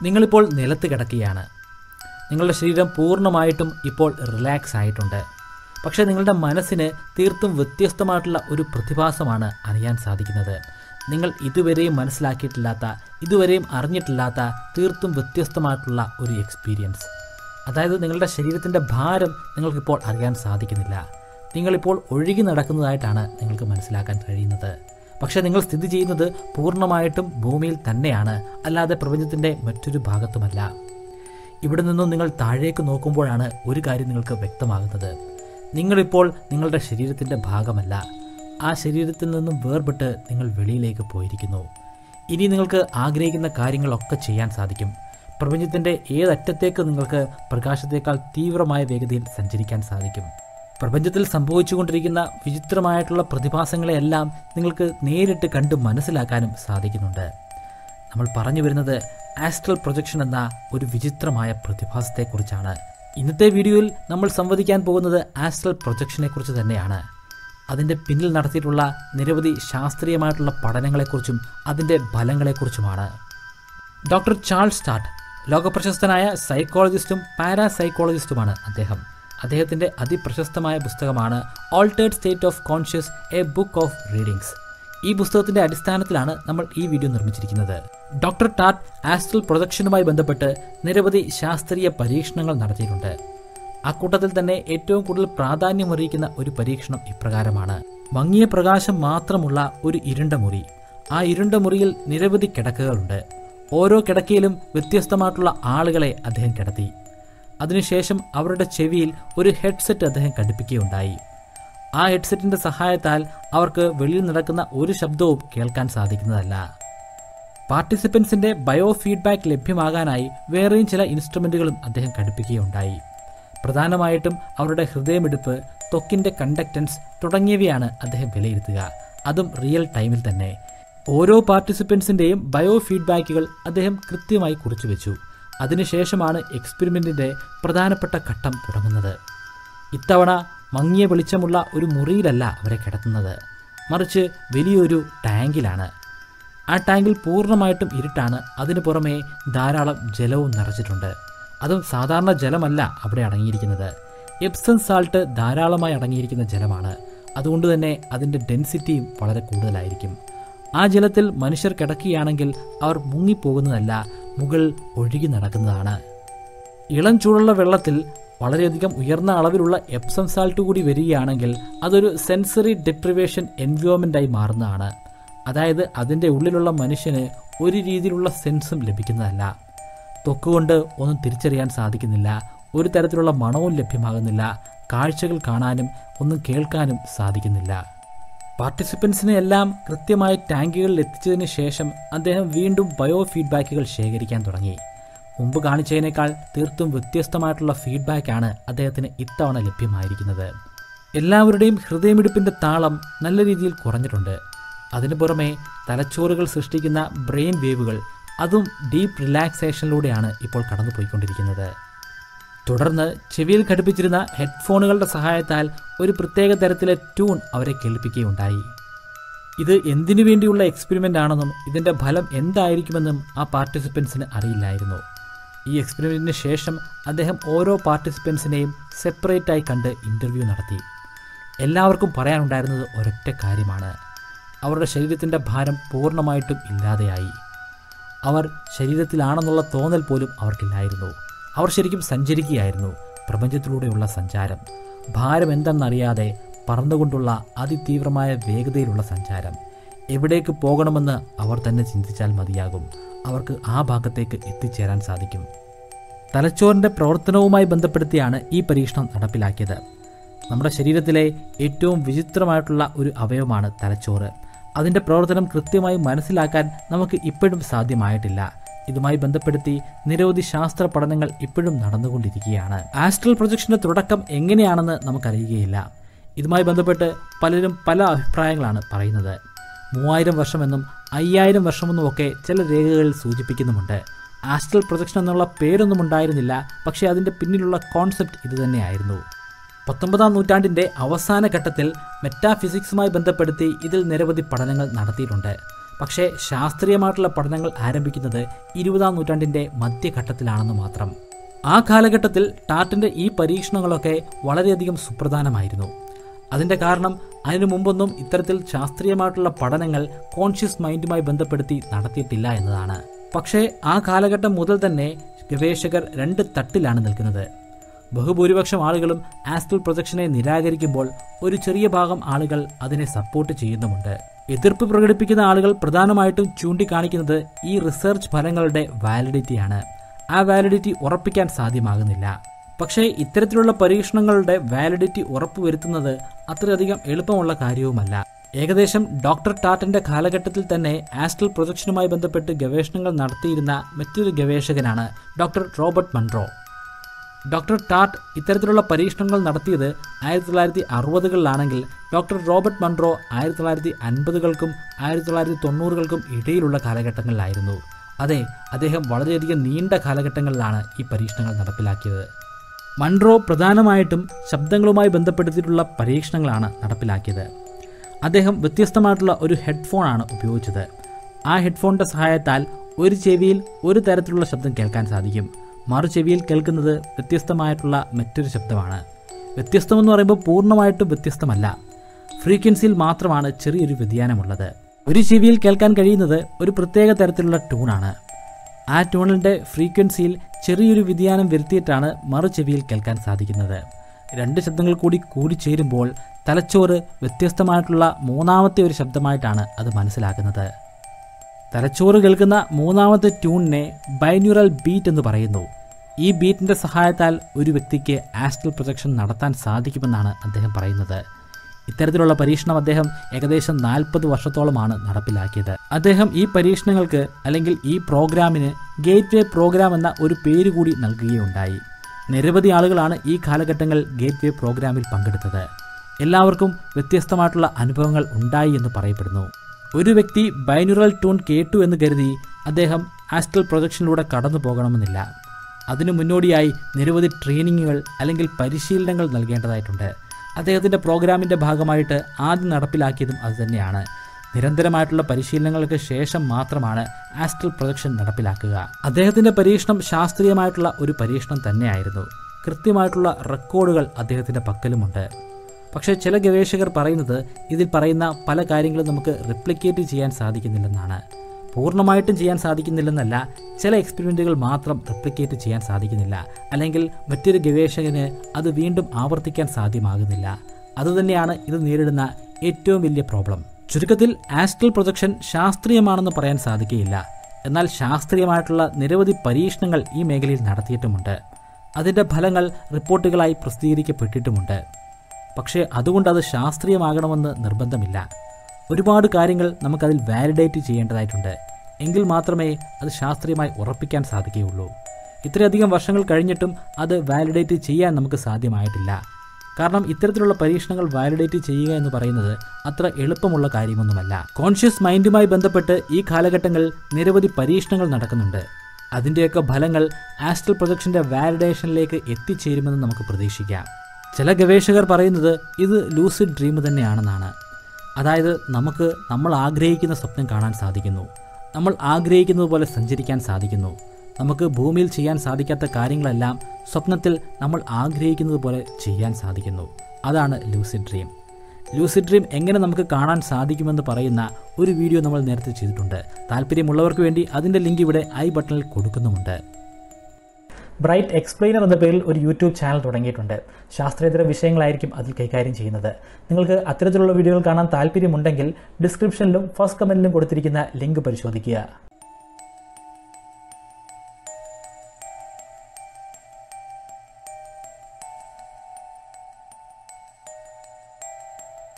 നിങ്ങളിപ്പോൾ നിലത്ത് കിടക്കുകയാണ് നിങ്ങളുടെ ശരീരം പൂർണ്ണമായിട്ടും ഇപ്പോൾ റിലാക്സ് ആയിട്ടുണ്ട് പക്ഷേ നിങ്ങളുടെ മനസ്സിന് തീർത്തും വ്യത്യസ്തമായിട്ടുള്ള ഒരു പ്രതിഭാസമാണ് അറിയാൻ സാധിക്കുന്നത് നിങ്ങൾ ഇതുവരെയും മനസ്സിലാക്കിയിട്ടില്ലാത്ത ഇതുവരെയും അറിഞ്ഞിട്ടില്ലാത്ത തീർത്തും വ്യത്യസ്തമായിട്ടുള്ള ഒരു എക്സ്പീരിയൻസ് അതായത് നിങ്ങളുടെ ശരീരത്തിൻ്റെ ഭാരം നിങ്ങൾക്കിപ്പോൾ അറിയാൻ സാധിക്കുന്നില്ല നിങ്ങളിപ്പോൾ ഒഴുകി നടക്കുന്നതായിട്ടാണ് നിങ്ങൾക്ക് മനസ്സിലാക്കാൻ കഴിയുന്നത് പക്ഷേ നിങ്ങൾ സ്ഥിതി ചെയ്യുന്നത് പൂർണ്ണമായിട്ടും ഭൂമിയിൽ തന്നെയാണ് അല്ലാതെ പ്രപഞ്ചത്തിൻ്റെ മറ്റൊരു ഭാഗത്തുമല്ല ഇവിടെ നിന്നും നിങ്ങൾ താഴേക്ക് നോക്കുമ്പോഴാണ് ഒരു കാര്യം നിങ്ങൾക്ക് വ്യക്തമാകുന്നത് നിങ്ങളിപ്പോൾ നിങ്ങളുടെ ശരീരത്തിൻ്റെ ഭാഗമല്ല ആ ശരീരത്തിൽ നിന്നും വേർപെട്ട് നിങ്ങൾ വെളിയിലേക്ക് പോയിരിക്കുന്നു ഇനി നിങ്ങൾക്ക് ആഗ്രഹിക്കുന്ന കാര്യങ്ങളൊക്കെ ചെയ്യാൻ സാധിക്കും പ്രപഞ്ചത്തിൻ്റെ ഏതറ്റത്തേക്ക് നിങ്ങൾക്ക് പ്രകാശത്തേക്കാൾ തീവ്രമായ വേഗതയിൽ സഞ്ചരിക്കാൻ സാധിക്കും പ്രപഞ്ചത്തിൽ സംഭവിച്ചുകൊണ്ടിരിക്കുന്ന വിചിത്രമായിട്ടുള്ള പ്രതിഭാസങ്ങളെയെല്ലാം നിങ്ങൾക്ക് നേരിട്ട് കണ്ട് മനസ്സിലാക്കാനും സാധിക്കുന്നുണ്ട് നമ്മൾ പറഞ്ഞു വരുന്നത് ആസ്ട്രൽ പ്രൊജക്ഷൻ എന്ന ഒരു വിചിത്രമായ പ്രതിഭാസത്തെക്കുറിച്ചാണ് ഇന്നത്തെ വീഡിയോയിൽ നമ്മൾ സംവദിക്കാൻ പോകുന്നത് ആസ്ട്രൽ പ്രൊജക്ഷനെ കുറിച്ച് തന്നെയാണ് അതിൻ്റെ പിന്നിൽ നടത്തിയിട്ടുള്ള നിരവധി ശാസ്ത്രീയമായിട്ടുള്ള പഠനങ്ങളെക്കുറിച്ചും അതിൻ്റെ ഫലങ്ങളെക്കുറിച്ചുമാണ് ഡോക്ടർ ചാൾസ് സ്റ്റാർട്ട് ലോകപ്രശസ്തനായ സൈക്കോളജിസ്റ്റും പാരാസൈക്കോളജിസ്റ്റുമാണ് അദ്ദേഹം അദ്ദേഹത്തിൻ്റെ അതിപ്രശസ്തമായ പുസ്തകമാണ് altered state of conscious a book of readings ഈ പുസ്തകത്തിന്റെ അടിസ്ഥാനത്തിലാണ് നമ്മൾ ഈ വീഡിയോ നിർമ്മിച്ചിരിക്കുന്നത് ഡോക്ടർ ടാറ്റ് ആസ്ട്രൽ പ്രൊജക്ഷനുമായി ബന്ധപ്പെട്ട് നിരവധി ശാസ്ത്രീയ പരീക്ഷണങ്ങൾ നടത്തിയിട്ടുണ്ട് അക്കൂട്ടത്തിൽ തന്നെ ഏറ്റവും കൂടുതൽ പ്രാധാന്യമറിയിക്കുന്ന ഒരു പരീക്ഷണം ഇപ്രകാരമാണ് മങ്ങിയ പ്രകാശം മാത്രമുള്ള ഒരു ഇരുണ്ട മുറി ആ ഇരുണ്ട മുറിയിൽ നിരവധി കിടക്കകളുണ്ട് ഓരോ കിടക്കയിലും വ്യത്യസ്തമായിട്ടുള്ള ആളുകളെ അദ്ദേഹം കിടത്തി അതിനുശേഷം അവരുടെ ചെവിയിൽ ഒരു ഹെഡ്സെറ്റ് അദ്ദേഹം ഘടിപ്പിക്കുകയുണ്ടായി ആ ഹെഡ്സെറ്റിന്റെ സഹായത്താൽ അവർക്ക് വെളിയിൽ നടക്കുന്ന ഒരു ശബ്ദവും കേൾക്കാൻ സാധിക്കുന്നതല്ല പാർട്ടിസിപ്പൻസിന്റെ ബയോ ഫീഡ്ബാക്ക് ലഭ്യമാകാനായി വേറെയും ചില ഇൻസ്ട്രുമെന്റുകളും അദ്ദേഹം ഘടിപ്പിക്കുകയുണ്ടായി പ്രധാനമായിട്ടും അവരുടെ ഹൃദയമിടിപ്പ് ത്വക്കിന്റെ കണ്ടക്റ്റൻസ് തുടങ്ങിയവയാണ് അദ്ദേഹം വിലയിരുത്തുക അതും റിയൽ ടൈമിൽ തന്നെ ഓരോ പാർട്ടിസിപ്പൻസിന്റെയും ബയോ ഫീഡ്ബാക്കുകൾ അദ്ദേഹം കൃത്യമായി കുറിച്ചു വെച്ചു അതിനുശേഷമാണ് എക്സ്പെരിമെന്റിന്റെ പ്രധാനപ്പെട്ട ഘട്ടം തുടങ്ങുന്നത് ഇത്തവണ മങ്ങിയ വെളിച്ചമുള്ള ഒരു മുറിയിലല്ല അവരെ കിടത്തുന്നത് മറിച്ച് വലിയൊരു ടാങ്കിലാണ് ആ ടാങ്കിൽ പൂർണ്ണമായിട്ടും ഇരുട്ടാണ് അതിനു പുറമേ ധാരാളം ജലവും നിറച്ചിട്ടുണ്ട് അതും സാധാരണ ജലമല്ല അവിടെ അടങ്ങിയിരിക്കുന്നത് എപ്സം സാൾട്ട് ധാരാളമായി അടങ്ങിയിരിക്കുന്ന ജലമാണ് അതുകൊണ്ട് തന്നെ അതിൻ്റെ ഡെൻസിറ്റിയും വളരെ കൂടുതലായിരിക്കും ആ ജലത്തിൽ മനുഷ്യർ കിടക്കുകയാണെങ്കിൽ അവർ മുങ്ങിപ്പോകുന്നതല്ല മുകൾ ഒഴുകി നടക്കുന്നതാണ് ഇളം ചൂടുള്ള വെള്ളത്തിൽ വളരെയധികം ഉയർന്ന അളവിലുള്ള എപ്സം സാൾട്ട് കൂടി വരികയാണെങ്കിൽ അതൊരു സെൻസറി ഡെപ്രിവേഷൻ എൻവയോൺമെൻ്റായി മാറുന്നതാണ് അതായത് അതിൻ്റെ ഉള്ളിലുള്ള മനുഷ്യന് ഒരു രീതിയിലുള്ള സെൻസും ലഭിക്കുന്നതല്ല ത്വക്കുകൊണ്ട് ഒന്നും തിരിച്ചറിയാൻ സാധിക്കുന്നില്ല ഒരു തരത്തിലുള്ള മണവും ലഭ്യമാകുന്നില്ല കാഴ്ചകൾ കാണാനും ഒന്നും കേൾക്കാനും സാധിക്കുന്നില്ല പാർട്ടിസിപ്പൻസിനെ എല്ലാം കൃത്യമായി ടാങ്കുകളിൽ എത്തിച്ചതിന് ശേഷം അദ്ദേഹം വീണ്ടും ബയോ ഫീഡ്ബാക്കുകൾ ശേഖരിക്കാൻ തുടങ്ങി മുമ്പ് കാണിച്ചതിനേക്കാൾ തീർത്തും വ്യത്യസ്തമായിട്ടുള്ള ഫീഡ്ബാക്കാണ് അദ്ദേഹത്തിന് ഇത്തവണ ലഭ്യമായിരിക്കുന്നത് എല്ലാവരുടെയും ഹൃദയമിടിപ്പിന്റെ താളം നല്ല രീതിയിൽ കുറഞ്ഞിട്ടുണ്ട് അതിനു പുറമെ തലച്ചോറുകൾ സൃഷ്ടിക്കുന്ന ബ്രെയിൻ വേവുകൾ അതും ഡീപ്പ് റിലാക്സേഷനിലൂടെയാണ് ഇപ്പോൾ കടന്നുപോയിക്കൊണ്ടിരിക്കുന്നത് തുടർന്ന് ചെവിയിൽ ഘടിപ്പിച്ചിരുന്ന ഹെഡ്ഫോണുകളുടെ സഹായത്താൽ ഒരു പ്രത്യേക തരത്തിലെ ട്യൂൺ അവരെ കേൾപ്പിക്കുകയുണ്ടായി ഇത് എന്തിനു വേണ്ടിയുള്ള എക്സ്പെരിമെൻ്റ് ആണെന്നും ഇതിൻ്റെ ഫലം എന്തായിരിക്കുമെന്നും ആ പാർട്ടിസിപ്പൻസിന് അറിയില്ലായിരുന്നു ഈ എക്സ്പെരിമെൻറ്റിന് ശേഷം അദ്ദേഹം ഓരോ പാർട്ടിസിപ്പൻസിനെയും സെപ്പറേറ്റായി കണ്ട് ഇൻ്റർവ്യൂ നടത്തി എല്ലാവർക്കും പറയാനുണ്ടായിരുന്നത് ഒരൊറ്റ കാര്യമാണ് അവരുടെ ശരീരത്തിൻ്റെ ഭാരം പൂർണ്ണമായിട്ടും ഇല്ലാതെയായി അവർ ശരീരത്തിലാണെന്നുള്ള തോന്നൽ പോലും അവർക്കില്ലായിരുന്നു അവർ ശരിക്കും സഞ്ചരിക്കുകയായിരുന്നു പ്രപഞ്ചത്തിലൂടെയുള്ള സഞ്ചാരം ഭാരം എന്തെന്നറിയാതെ പറന്നുകൊണ്ടുള്ള അതിതീവ്രമായ വേഗതയിലുള്ള സഞ്ചാരം എവിടേക്ക് പോകണമെന്ന് അവർ തന്നെ ചിന്തിച്ചാൽ മതിയാകും അവർക്ക് ആ ഭാഗത്തേക്ക് എത്തിച്ചേരാൻ സാധിക്കും തലച്ചോറിൻ്റെ പ്രവർത്തനവുമായി ബന്ധപ്പെടുത്തിയാണ് ഈ പരീക്ഷണം നടപ്പിലാക്കിയത് നമ്മുടെ ശരീരത്തിലെ ഏറ്റവും വിചിത്രമായിട്ടുള്ള ഒരു അവയവമാണ് തലച്ചോറ് അതിൻ്റെ പ്രവർത്തനം കൃത്യമായി മനസ്സിലാക്കാൻ നമുക്ക് ഇപ്പോഴും സാധ്യമായിട്ടില്ല ഇതുമായി ബന്ധപ്പെടുത്തി നിരവധി ശാസ്ത്ര പഠനങ്ങൾ ഇപ്പോഴും നടന്നുകൊണ്ടിരിക്കുകയാണ് ആസ്ട്രൽ പ്രൊജക്ഷന്റെ തുടക്കം എങ്ങനെയാണെന്ന് നമുക്കറിയുകയില്ല ഇതുമായി ബന്ധപ്പെട്ട് പലരും പല അഭിപ്രായങ്ങളാണ് പറയുന്നത് മൂവായിരം വർഷമെന്നും അയ്യായിരം വർഷമെന്നും ഒക്കെ ചില രേഖകളിൽ സൂചിപ്പിക്കുന്നുമുണ്ട് ആസ്ട്രൽ പ്രൊജക്ഷൻ എന്നുള്ള പേരൊന്നും ഉണ്ടായിരുന്നില്ല പക്ഷേ അതിൻ്റെ പിന്നിലുള്ള കോൺസെപ്റ്റ് ഇതുതന്നെയായിരുന്നു പത്തൊമ്പതാം നൂറ്റാണ്ടിൻ്റെ അവസാന ഘട്ടത്തിൽ മെറ്റാഫിസിക്സുമായി ബന്ധപ്പെടുത്തി ഇതിൽ നിരവധി പഠനങ്ങൾ നടത്തിയിട്ടുണ്ട് പക്ഷേ ശാസ്ത്രീയമായിട്ടുള്ള പഠനങ്ങൾ ആരംഭിക്കുന്നത് ഇരുപതാം നൂറ്റാണ്ടിൻ്റെ മധ്യഘട്ടത്തിലാണെന്ന് മാത്രം ആ കാലഘട്ടത്തിൽ ടാറ്റിൻ്റെ ഈ പരീക്ഷണങ്ങളൊക്കെ വളരെയധികം സുപ്രധാനമായിരുന്നു അതിൻ്റെ കാരണം അതിനു മുമ്പൊന്നും ഇത്തരത്തിൽ ശാസ്ത്രീയമായിട്ടുള്ള പഠനങ്ങൾ കോൺഷ്യസ് മൈൻഡുമായി ബന്ധപ്പെടുത്തി നടത്തിയിട്ടില്ല എന്നതാണ് പക്ഷേ ആ കാലഘട്ടം മുതൽ തന്നെ ഗവേഷകർ രണ്ട് തട്ടിലാണ് നിൽക്കുന്നത് ബഹുഭൂരിപക്ഷം ആളുകളും ആസ്ട്രൽ പ്രൊജക്ഷനെ നിരാകരിക്കുമ്പോൾ ഒരു ചെറിയ ഭാഗം ആളുകൾ അതിനെ സപ്പോർട്ട് ചെയ്യുന്നുമുണ്ട് എതിർപ്പ് പ്രകടിപ്പിക്കുന്ന ആളുകൾ പ്രധാനമായിട്ടും ചൂണ്ടിക്കാണിക്കുന്നത് ഈ റിസർച്ച് ഫലങ്ങളുടെ വാലിഡിറ്റിയാണ് ആ വാലിഡിറ്റി ഉറപ്പിക്കാൻ സാധ്യമാകുന്നില്ല പക്ഷേ ഇത്തരത്തിലുള്ള പരീക്ഷണങ്ങളുടെ വാലിഡിറ്റി ഉറപ്പുവരുത്തുന്നത് അത്രയധികം എളുപ്പമുള്ള കാര്യവുമല്ല ഏകദേശം ഡോക്ടർ ടാറ്റന്റെ കാലഘട്ടത്തിൽ തന്നെ ആസ്ട്രൽ പ്രൊജക്ഷനുമായി ബന്ധപ്പെട്ട് ഗവേഷണങ്ങൾ നടത്തിയിരുന്ന മറ്റൊരു ഗവേഷകനാണ് ഡോക്ടർ റോബർട്ട് മൺട്രോ ഡോക്ടർ ടാറ്റ് ഇത്തരത്തിലുള്ള പരീക്ഷണങ്ങൾ നടത്തിയത് ആയിരത്തി തൊള്ളായിരത്തി അറുപതുകളിലാണെങ്കിൽ ഡോക്ടർ റോബർട്ട് മൺട്രോ ആയിരത്തി തൊള്ളായിരത്തി അൻപതുകൾക്കും ആയിരത്തി തൊള്ളായിരത്തി തൊണ്ണൂറുകൾക്കും ഇടയിലുള്ള കാലഘട്ടങ്ങളിലായിരുന്നു അതെ അദ്ദേഹം വളരെയധികം നീണ്ട കാലഘട്ടങ്ങളിലാണ് ഈ പരീക്ഷണങ്ങൾ നടപ്പിലാക്കിയത് മൺട്രോ പ്രധാനമായിട്ടും ശബ്ദങ്ങളുമായി ബന്ധപ്പെടുത്തിയിട്ടുള്ള പരീക്ഷണങ്ങളാണ് നടപ്പിലാക്കിയത് അദ്ദേഹം വ്യത്യസ്തമായിട്ടുള്ള ഒരു ഹെഡ്ഫോണാണ് ഉപയോഗിച്ചത് ആ ഹെഡ്ഫോണിൻ്റെ സഹായത്താൽ ഒരു ചെവിയിൽ ഒരു തരത്തിലുള്ള ശബ്ദം കേൾക്കാൻ സാധിക്കും മറു ചെവിയിൽ കേൾക്കുന്നത് വ്യത്യസ്തമായിട്ടുള്ള മറ്റൊരു ശബ്ദമാണ് വ്യത്യസ്തമെന്ന് പറയുമ്പോൾ പൂർണ്ണമായിട്ടും വ്യത്യസ്തമല്ല ഫ്രീക്വൻസിയിൽ മാത്രമാണ് ചെറിയൊരു വ്യതിയാനമുള്ളത് ഒരു ചെവിയിൽ കേൾക്കാൻ കഴിയുന്നത് ഒരു പ്രത്യേക തരത്തിലുള്ള ട്യൂണാണ് ആ ട്യൂണിൻ്റെ ഫ്രീക്വൻസിയിൽ ചെറിയൊരു വ്യതിയാനം വരുത്തിയിട്ടാണ് മറു ചെവിയിൽ കേൾക്കാൻ സാധിക്കുന്നത് രണ്ട് ശബ്ദങ്ങൾ കൂടി കൂടിച്ചേരുമ്പോൾ തലച്ചോറ് വ്യത്യസ്തമായിട്ടുള്ള മൂന്നാമത്തെ ഒരു ശബ്ദമായിട്ടാണ് അത് മനസ്സിലാക്കുന്നത് തലച്ചോറ് കേൾക്കുന്ന മൂന്നാമത്തെ ട്യൂണിനെ ബൈന്യൂറൽ ബീറ്റ് എന്ന് പറയുന്നു ഈ ബീറ്റിന്റെ സഹായത്താൽ ഒരു വ്യക്തിക്ക് ആസ്ട്രൽ പ്രൊജക്ഷൻ നടത്താൻ സാധിക്കുമെന്നാണ് അദ്ദേഹം പറയുന്നത് ഇത്തരത്തിലുള്ള പരീക്ഷണം അദ്ദേഹം ഏകദേശം നാൽപ്പത് വർഷത്തോളമാണ് നടപ്പിലാക്കിയത് അദ്ദേഹം ഈ പരീക്ഷണങ്ങൾക്ക് അല്ലെങ്കിൽ ഈ പ്രോഗ്രാമിന് ഗേറ്റ് വേ പ്രോഗ്രാം എന്ന ഒരു പേര് കൂടി നൽകുകയുണ്ടായി നിരവധി ആളുകളാണ് ഈ കാലഘട്ടങ്ങൾ ഗേറ്റ് വേ പ്രോഗ്രാമിൽ പങ്കെടുത്തത് എല്ലാവർക്കും വ്യത്യസ്തമായിട്ടുള്ള അനുഭവങ്ങൾ ഉണ്ടായി എന്ന് പറയപ്പെടുന്നു ഒരു വ്യക്തി ബൈനുറൽ ട്യൂൺ കേട്ടു എന്ന് കരുതി അദ്ദേഹം ആസ്ട്രൽ പ്രൊജക്ഷനിലൂടെ കടന്നു പോകണമെന്നില്ല അതിനു മുന്നോടിയായി നിരവധി ട്രെയിനിങ്ങുകൾ അല്ലെങ്കിൽ പരിശീലനങ്ങൾ നൽകേണ്ടതായിട്ടുണ്ട് അദ്ദേഹത്തിൻ്റെ പ്രോഗ്രാമിൻ്റെ ഭാഗമായിട്ട് ആദ്യം നടപ്പിലാക്കിയതും അതുതന്നെയാണ് നിരന്തരമായിട്ടുള്ള പരിശീലനങ്ങൾക്ക് ശേഷം മാത്രമാണ് ആസ്ട്രൽ പ്രൊജക്ഷൻ നടപ്പിലാക്കുക അദ്ദേഹത്തിൻ്റെ പരീക്ഷണം ശാസ്ത്രീയമായിട്ടുള്ള ഒരു പരീക്ഷണം തന്നെയായിരുന്നു കൃത്യമായിട്ടുള്ള റെക്കോർഡുകൾ അദ്ദേഹത്തിൻ്റെ പക്കലുമുണ്ട് പക്ഷേ ചില ഗവേഷകർ പറയുന്നത് ഇതിൽ പറയുന്ന പല കാര്യങ്ങളും നമുക്ക് റിപ്ലിക്കേറ്റ് ചെയ്യാൻ സാധിക്കുന്നില്ലെന്നാണ് പൂർണ്ണമായിട്ടും ചെയ്യാൻ സാധിക്കുന്നില്ലെന്നല്ല ചില എക്സ്പെരിമെൻറ്റുകൾ മാത്രം റിപ്ലിക്കേറ്റ് ചെയ്യാൻ സാധിക്കുന്നില്ല അല്ലെങ്കിൽ മറ്റൊരു ഗവേഷകന് അത് വീണ്ടും ആവർത്തിക്കാൻ സാധ്യമാകുന്നില്ല അതുതന്നെയാണ് ഇത് നേരിടുന്ന ഏറ്റവും വലിയ പ്രോബ്ലം ചുരുക്കത്തിൽ ആസ്ട്രൽ പ്രൊജക്ഷൻ ശാസ്ത്രീയമാണെന്ന് പറയാൻ സാധിക്കുകയില്ല എന്നാൽ ശാസ്ത്രീയമായിട്ടുള്ള നിരവധി പരീക്ഷണങ്ങൾ ഈ മേഖലയിൽ നടത്തിയിട്ടുമുണ്ട് അതിൻ്റെ ഫലങ്ങൾ റിപ്പോർട്ടുകളായി പ്രസിദ്ധീകരിക്കപ്പെട്ടിട്ടുമുണ്ട് പക്ഷേ അതുകൊണ്ട് അത് ശാസ്ത്രീയമാകണമെന്ന് നിർബന്ധമില്ല ഒരുപാട് കാര്യങ്ങൾ നമുക്കതിൽ വാലിഡേറ്റ് ചെയ്യേണ്ടതായിട്ടുണ്ട് എങ്കിൽ മാത്രമേ അത് ശാസ്ത്രീയമായി ഉറപ്പിക്കാൻ സാധിക്കുകയുള്ളൂ ഇത്രയധികം വർഷങ്ങൾ കഴിഞ്ഞിട്ടും അത് വാലിഡേറ്റ് ചെയ്യാൻ നമുക്ക് സാധ്യമായിട്ടില്ല കാരണം ഇത്തരത്തിലുള്ള പരീക്ഷണങ്ങൾ വാലിഡേറ്റ് ചെയ്യുക എന്ന് പറയുന്നത് അത്ര എളുപ്പമുള്ള കാര്യമൊന്നുമല്ല കോൺഷ്യസ് മൈൻഡുമായി ബന്ധപ്പെട്ട് ഈ കാലഘട്ടങ്ങളിൽ നിരവധി പരീക്ഷണങ്ങൾ നടക്കുന്നുണ്ട് അതിൻ്റെയൊക്കെ ഫലങ്ങൾ ആസ്ട്രൽ പ്രൊജക്ഷൻ്റെ വാലിഡേഷനിലേക്ക് എത്തിച്ചേരുമെന്ന് നമുക്ക് പ്രതീക്ഷിക്കാം ചില ഗവേഷകർ പറയുന്നത് ഇത് ലൂസിഡ് ഡ്രീം തന്നെയാണെന്നാണ് അതായത് നമുക്ക് നമ്മൾ ആഗ്രഹിക്കുന്ന സ്വപ്നം കാണാൻ സാധിക്കുന്നു നമ്മൾ ആഗ്രഹിക്കുന്നത് പോലെ സഞ്ചരിക്കാൻ സാധിക്കുന്നു നമുക്ക് ഭൂമിയിൽ ചെയ്യാൻ സാധിക്കാത്ത കാര്യങ്ങളെല്ലാം സ്വപ്നത്തിൽ നമ്മൾ ആഗ്രഹിക്കുന്നത് പോലെ ചെയ്യാൻ സാധിക്കുന്നു അതാണ് ലൂസിഡ് ഡ്രീം ലൂസിഡ് ഡ്രീം എങ്ങനെ നമുക്ക് കാണാൻ സാധിക്കുമെന്ന് പറയുന്ന ഒരു വീഡിയോ നമ്മൾ നേരത്തെ ചെയ്തിട്ടുണ്ട് താല്പര്യമുള്ളവർക്ക് വേണ്ടി അതിൻ്റെ ലിങ്ക് ഇവിടെ ഐ ബട്ടണിൽ കൊടുക്കുന്നുമുണ്ട് ബ്രൈറ്റ് എക്സ്പ്ലെയിനർ എന്ന പേരിൽ ഒരു യൂട്യൂബ് ചാനൽ തുടങ്ങിയിട്ടുണ്ട് ശാസ്ത്രേതര വിഷയങ്ങളായിരിക്കും അതിൽ കൈകാര്യം ചെയ്യുന്നത് നിങ്ങൾക്ക് അത്തരത്തിലുള്ള വീഡിയോകൾ കാണാൻ താല്പര്യമുണ്ടെങ്കിൽ ഡിസ്ക്രിപ്ഷനിലും ഫസ്റ്റ് കമൻറ്റിലും കൊടുത്തിരിക്കുന്ന ലിങ്ക് പരിശോധിക്കുക